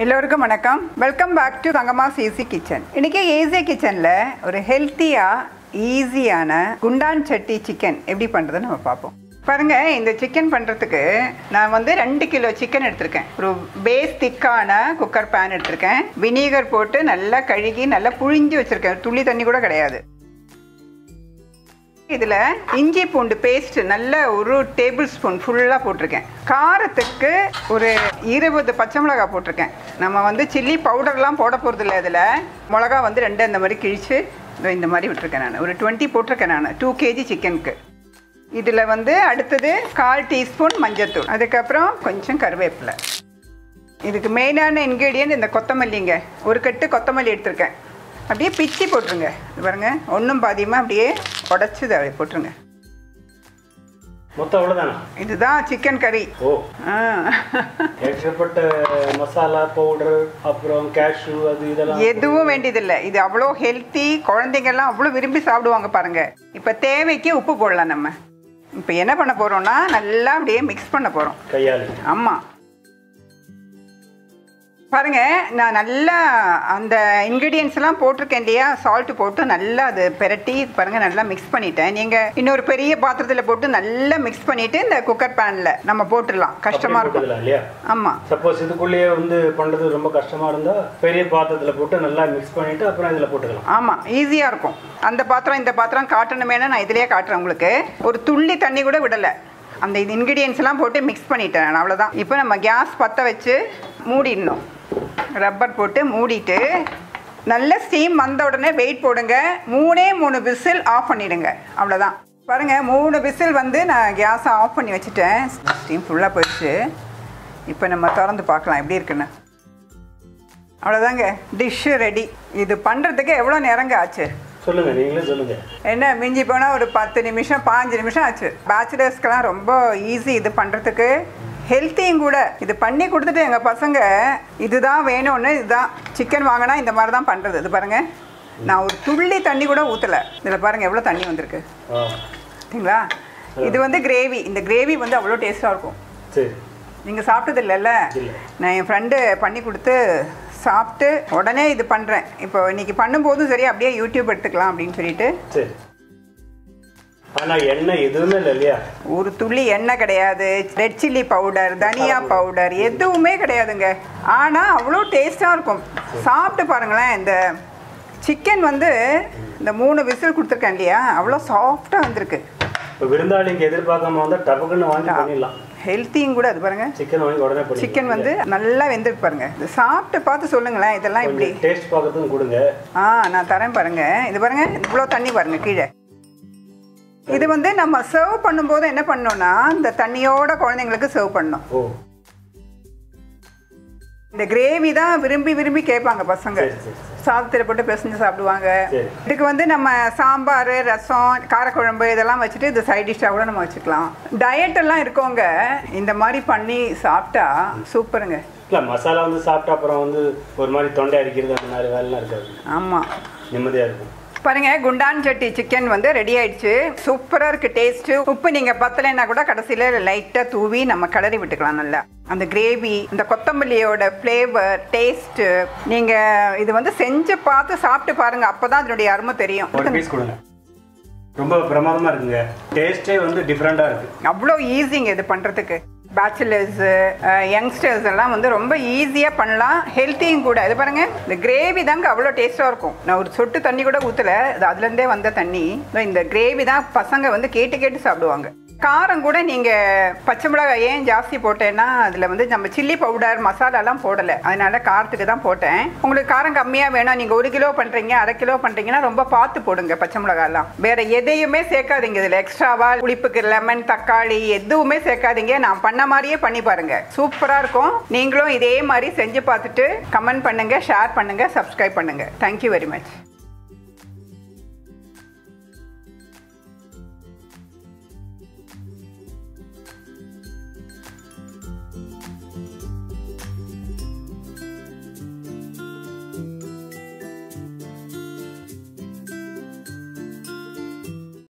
எல்லோருக்கும் வணக்கம் welcome back to Thangama's easy kitchen இன்னைக்கு ஈஸி கிச்சனில் ஒரு ஹெல்த்தியாக ஈஸியான குண்டான் சட்டி சிக்கன் எப்படி பண்ணுறதுன்னு நம்ம பார்ப்போம் பாருங்க இந்த சிக்கன் பண்ணுறதுக்கு நான் வந்து ரெண்டு கிலோ சிக்கன் எடுத்திருக்கேன் ஒரு பேஸ் திக்கான குக்கர் பேன் எடுத்திருக்கேன் வினீகர் போட்டு நல்லா கழுகி நல்லா புழிஞ்சு வச்சுருக்கேன் துளி தண்ணி கூட கிடையாது இதில் இஞ்சி பூண்டு பேஸ்ட் நல்ல ஒரு டேபிள் ஸ்பூன் ஃபுல்லாக போட்டிருக்கேன் காரத்துக்கு ஒரு இருபது பச்சை மிளகா போட்டிருக்கேன் நம்ம வந்து சில்லி பவுடர்லாம் போட போகிறதில்ல இதில் மிளகா வந்து ரெண்டு அந்த மாதிரி கிழிச்சு இதோ இந்த மாதிரி விட்டுருக்கேன் நான் ஒரு டுவெண்ட்டி போட்டிருக்கேன் நான் டூ கேஜி சிக்கனுக்கு இதில் வந்து அடுத்தது கால் டீஸ்பூன் மஞ்சத்தூள் அதுக்கப்புறம் கொஞ்சம் கருவேப்பிலை இதுக்கு மெயினான இன்க்ரீடியன்ட் இந்த கொத்தமல்லிங்க ஒரு கட்டு கொத்தமல்லி எடுத்திருக்கேன் அப்படியே பிச்சி போட்டுருங்க இது பாருங்க ஒன்றும் பாதியமாக அப்படியே உடச்சி இதை அப்படியே போட்டுருங்க மொத்தம் அவ்வளோதானா இதுதான் சிக்கன் கறி ஓ ஆ ஏற்றப்பட்ட மசாலா பவுடர் அப்புறம் கேஷ்யூ அது இதெல்லாம் எதுவும் வேண்டியதில்லை இது அவ்வளோ ஹெல்த்தி குழந்தைங்கெல்லாம் அவ்வளோ விரும்பி சாப்பிடுவாங்க பாருங்க இப்போ தேவைக்கு உப்பு போடலாம் நம்ம இப்போ என்ன பண்ண போகிறோம்னா நல்லா அப்படியே மிக்ஸ் பண்ண போகிறோம் கையால் ஆமாம் பாருங்க நான் நல்லா அந்த இன்க்ரீடியன்ஸ் எல்லாம் போட்டிருக்கேன் இல்லையா சால்ட் போட்டு நல்லா அது பெரட்டி பாருங்க நல்லா மிக்ஸ் பண்ணிட்டேன் நீங்க இன்னொரு பெரிய பாத்திரத்தில் போட்டு நல்லா மிக்ஸ் பண்ணிட்டு இந்த குக்கர் பேன்ல நம்ம போட்டுடலாம் கஷ்டமா இருக்கும் போட்டுக்கலாம் இல்லையா ஆமாம் சப்போஸ் இதுக்குள்ளேயே வந்து பண்ணுறது ரொம்ப கஷ்டமா இருந்தா பெரிய பாத்திரத்தில் போட்டு நல்லா மிக்ஸ் பண்ணிட்டு அப்புறம் இதில் போட்டுக்கலாம் ஆமாம் ஈஸியாக இருக்கும் அந்த பாத்திரம் இந்த பாத்திரம் காட்டணுமேனா நான் இதிலேயே காட்டுறேன் உங்களுக்கு ஒரு துள்ளி தண்ணி கூட விடலை அந்த இது ingredients எல்லாம் போட்டு மிக்ஸ் பண்ணிட்டேன் நான் அவ்வளோதான் இப்போ நம்ம கேஸ் பற்ற வச்சு மூடிடணும் ரப்பர் போட்டு மூடிட்டு நல்ல ஸ்டீம் வந்த உடனே வெயிட் போடுங்க மூணே மூணு விசில் ஆஃப் பண்ணிடுங்க அவ்வளோதான் பாருங்க மூணு விசில் வந்து நான் கேஸை ஆஃப் பண்ணி வச்சுட்டேன் ஸ்டீம் ஃபுல்லாக போயிடுச்சு இப்போ நம்ம திறந்து பார்க்கலாம் எப்படி இருக்குன்னு அவ்வளோதாங்க டிஷ்ஷு ரெடி இது பண்ணுறதுக்கு எவ்வளோ நேரங்க ஆச்சு சொல்லுங்க நீங்களே சொல்லுங்க என்ன மிஞ்சி போனால் ஒரு பத்து நிமிஷம் பாஞ்சு நிமிஷம் ஆச்சு பேச்சுலர்ஸ்க்கெலாம் ரொம்ப ஈஸி இது பண்ணுறதுக்கு ஹெல்த்தியும் கூட இது பண்ணி கொடுத்துட்டு எங்கள் பசங்க இதுதான் வேணும்னு இதுதான் சிக்கன் வாங்கினா இந்த மாதிரி தான் பண்ணுறது இது பாருங்கள் நான் ஒரு துள்ளி தண்ணி கூட ஊற்றலை இதில் பாருங்கள் எவ்வளோ தண்ணி வந்திருக்கு ஆ சரிங்களா இது வந்து கிரேவி இந்த கிரேவி வந்து அவ்வளோ டேஸ்ட்டாக இருக்கும் சரி நீங்கள் சாப்பிட்டது இல்லைல்ல இல்லை. நான் என் ஃப்ரெண்டு பண்ணி கொடுத்து சாப்பிட்டு உடனே இது பண்ணுறேன் இப்போ இன்னைக்கு பண்ணும்போதும் சரி அப்படியே யூடியூப் எடுத்துக்கலாம் அப்படின்னு சொல்லிட்டு சரி ஆனா எண்ணெய் எதுவுமே இல்லை இல்லையா ஒரு துளி எண்ணெய் கிடையாது ரெட் சில்லி பவுடர் தனியா பவுடர் எதுவுமே கிடையாதுங்க ஆனால் அவ்வளோ டேஸ்ட்டாக இருக்கும் சாப்பிட்டு பாருங்களேன் இந்த சிக்கன் வந்து இந்த மூணு விசில் கொடுத்துருக்கேன் இல்லையா அவ்வளோ சாஃப்டாக வந்திருக்கு இப்போ விருந்தாளிக்கு எதிர்பார்க்காம வந்தா டபக்குன்னு வாங்கி பண்ணிடலாம் ஹெல்த்தியும் கூட அது பாருங்க சிக்கன் வாங்கி உடனே பண்ணி சிக்கன் வந்து நல்லா வெந்திருக்கு பாருங்க இது சாப்பிட்டு பார்த்து சொல்லுங்களேன் இதெல்லாம் இப்படி டேஸ்ட் பார்க்கறதுக்கும் கொடுங்க ஆ நான் தரேன் பாருங்க இது பாருங்க இவ்வளோ தண்ணி பாருங்க கீழே இது வந்து நம்ம சர்வ் பண்ணும்போது என்ன பண்ணோம்னா இந்த தண்ணியோட குழந்தைங்களுக்கு சர்வ் பண்ணணும் ஓ இந்த கிரேவி தான் விரும்பி விரும்பி கேட்பாங்க பசங்க சரி சரி சரி. சாதத்தில் போட்டு பிசைஞ்சு சாப்பிடுவாங்க சரி. இதுக்கு வந்து நம்ம சாம்பார் ரசம் காரக்குழம்பு இதெல்லாம் வச்சுட்டு இது சைட் டிஷ்ஷாக கூட நம்ம வச்சுக்கலாம் டயட் எல்லாம் இருக்கவங்க இந்த மாதிரி பண்ணி சாப்பிட்டா சூப்பருங்க இல்லை மசாலா வந்து சாப்பிட்ட அப்புறம் வந்து ஒரு மாதிரி தொண்டை அடிக்கிறது அந்த மாதிரி வேலைலாம் இருக்காது ஆமாம் நிம்மதியாக இருக்கும் பாருங்க குண்டான் சட்டி சிக்கன் வந்து ரெடி ஆயிடுச்சு சூப்பராக இருக்கு டேஸ்ட் உப்பு நீங்க பத்தலைன்னா கூட கடைசியில லைட்டா தூவி நம்ம கிளறி விட்டுக்கலாம் நல்லா அந்த கிரேவி இந்த கொத்தமல்லியோட ஃப்ளேவர் டேஸ்ட் நீங்க இது வந்து செஞ்சு பார்த்து சாப்பிட்டு பாருங்க அப்பதான் அதனுடைய அருமை தெரியும் ஒரு பீஸ் கொடுங்க ரொம்ப பிரமாதமா இருக்குங்க டேஸ்டே வந்து டிஃப்ரெண்டா இருக்கு அவ்வளோ ஈஸிங்க இது பண்ணுறதுக்கு பேச்சுலர்ஸு யங்ஸ்டர்ஸ் எல்லாம் வந்து ரொம்ப ஈஸியாக பண்ணலாம் ஹெல்த்தியும் கூட இது பாருங்க இந்த கிரேவி தாங்க அவ்வளோ டேஸ்ட்டாக இருக்கும் நான் ஒரு சொட்டு தண்ணி கூட ஊற்றலை அது அதுலேருந்தே வந்த தண்ணி இதோ இந்த கிரேவி தான் பசங்க வந்து கேட்டு கேட்டு சாப்பிடுவாங்க காரம் கூட நீங்கள் பச்சை மிளகாய் ஏன் ஜாஸ்தி போட்டேன்னா அதில் வந்து நம்ம சில்லி பவுடர் மசாலாலாம் போடலை அதனால காரத்துக்கு தான் போட்டேன் உங்களுக்கு காரம் கம்மியாக வேணாம் நீங்கள் ஒரு கிலோ பண்ணுறீங்க அரை கிலோ பண்ணுறீங்கன்னா ரொம்ப பார்த்து போடுங்க பச்சை மிளகாலாம் வேற எதையுமே சேர்க்காதீங்க இதில் எக்ஸ்ட்ராவா புளிப்புக்கு லெமன் தக்காளி எதுவுமே சேர்க்காதீங்க நான் பண்ண மாதிரியே பண்ணி பாருங்க சூப்பராக இருக்கும் நீங்களும் இதே மாதிரி செஞ்சு பார்த்துட்டு கமெண்ட் பண்ணுங்க ஷேர் பண்ணுங்க சப்ஸ்கிரைப் பண்ணுங்க தேங்க்யூ வெரி மச்